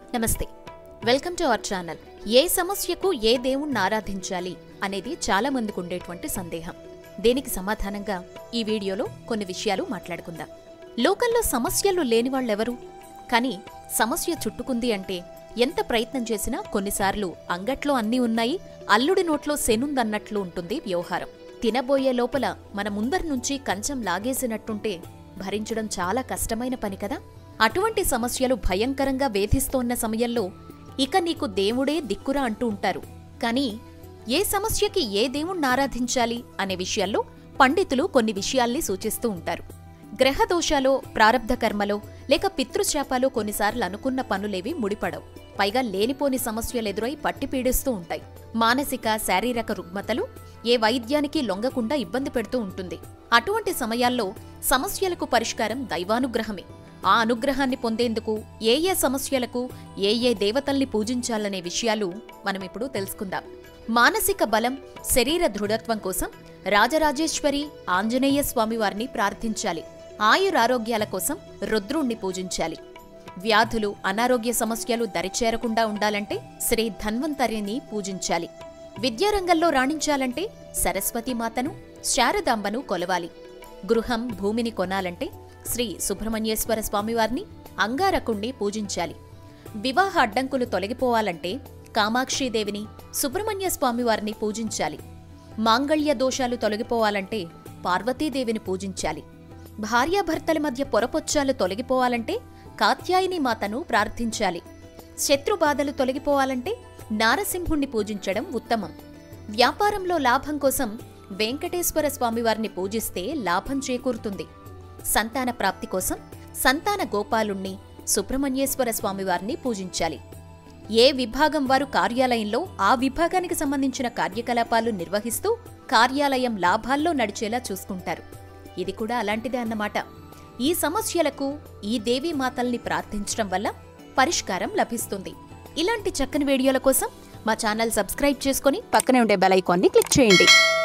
నమస్తే welcome to our channel ఏ సమస్యకు ఏ దేవుణ్ణి ఆరాధించాలి అనేది చాలా మందికి ఉండేటువంటి సందేహం దీనికి సమాధానంగా ఈ వీడియోలో కొన్ని విషయాలు మాట్లాడుకుందాం లోకల్లో సమస్యలు లేని వాళ్ళెవరు కానీ సమస్య చుట్టుకుంది అంటే ఎంత ప్రయత్నం చేసినా కొన్నిసార్లు అంగట్లో అన్నీ ఉన్నాయి అల్లుడి నోట్లో శనుందన్నట్లు ఉంటుంది వ్యవహారం తినబోయే లోపల మన ముందరి నుంచి కంచం లాగేసినట్టుంటే భరించడం చాలా కష్టమైన పని కదా అటువంటి సమస్యలు భయంకరంగా వేధిస్తోన్న సమయంలో ఇక నీకు దేవుడే దిక్కురా అంటూ ఉంటారు కానీ ఏ సమస్యకి ఏ దేవుణ్ణి ఆరాధించాలి అనే విషయాల్లో పండితులు కొన్ని విషయాల్ని సూచిస్తూ ఉంటారు గ్రహ దోషాలో ప్రారబ్ధ కర్మలో లేక పితృశాపాలో కొన్నిసార్లు అనుకున్న పనులేవి ముడిపడవు పైగా లేనిపోని సమస్యలు ఎదురై పట్టి పీడిస్తూ ఉంటాయి మానసిక శారీరక రుగ్మతలు ఏ వైద్యానికి లొంగకుండా ఇబ్బంది పెడుతూ ఉంటుంది అటువంటి సమయాల్లో సమస్యలకు పరిష్కారం దైవానుగ్రహమే ఆ అనుగ్రహాన్ని పొందేందుకు ఏ ఏ సమస్యలకు ఏ ఏ దేవతల్ని పూజించాలనే విషయాలు మనమిప్పుడు తెలుసుకుందాం మానసిక బలం శరీర దృఢత్వం కోసం రాజరాజేశ్వరి ఆంజనేయ స్వామివారిని ప్రార్థించాలి ఆయురారోగ్యాల కోసం రుద్రుణ్ణి పూజించాలి వ్యాధులు అనారోగ్య సమస్యలు దరిచేరకుండా ఉండాలంటే శ్రీ ధన్వంతరిని పూజించాలి విద్యారంగంలో రాణించాలంటే సరస్వతి మాతను శారదాంబను కొలవాలి గృహం భూమిని కొనాలంటే శ్రీ సుబ్రహ్మణ్యేశ్వర స్వామివారిని అంగారకుణ్ణి పూజించాలి వివాహ అడ్డంకులు తొలగిపోవాలంటే కామాక్షీదేవిని సుబ్రహ్మణ్య స్వామివారిని పూజించాలి మాంగళ్య దోషాలు తొలగిపోవాలంటే పార్వతీదేవిని పూజించాలి భార్యాభర్తల మధ్య పొరపొచ్చాలు తొలగిపోవాలంటే కాత్యాయని మాతను ప్రార్థించాలి శత్రుబాధలు తొలగిపోవాలంటే నారసింహుణ్ణి పూజించడం ఉత్తమం వ్యాపారంలో లాభం కోసం వెంకటేశ్వర స్వామివారిని పూజిస్తే లాభం చేకూరుతుంది సంతాన ప్రాప్తి కోసం సంతాన గోపాలుణ్ణి సుబ్రహ్మణ్యేశ్వర స్వామివారిని పూజించాలి ఏ విభాగం వారు కార్యాలయంలో ఆ విభాగానికి సంబంధించిన కార్యకలాపాలు నిర్వహిస్తూ కార్యాలయం లాభాల్లో నడిచేలా చూసుకుంటారు ఇది కూడా అలాంటిదే అన్నమాట ఈ సమస్యలకు ఈ దేవీ మాతల్ని ప్రార్థించడం వల్ల పరిష్కారం లభిస్తుంది ఇలాంటి చక్కని వీడియోల కోసం మా ఛానల్ సబ్స్క్రైబ్ చేసుకొని పక్కనే ఉండే బెల్ ఐకాన్ని క్లిక్ చేయండి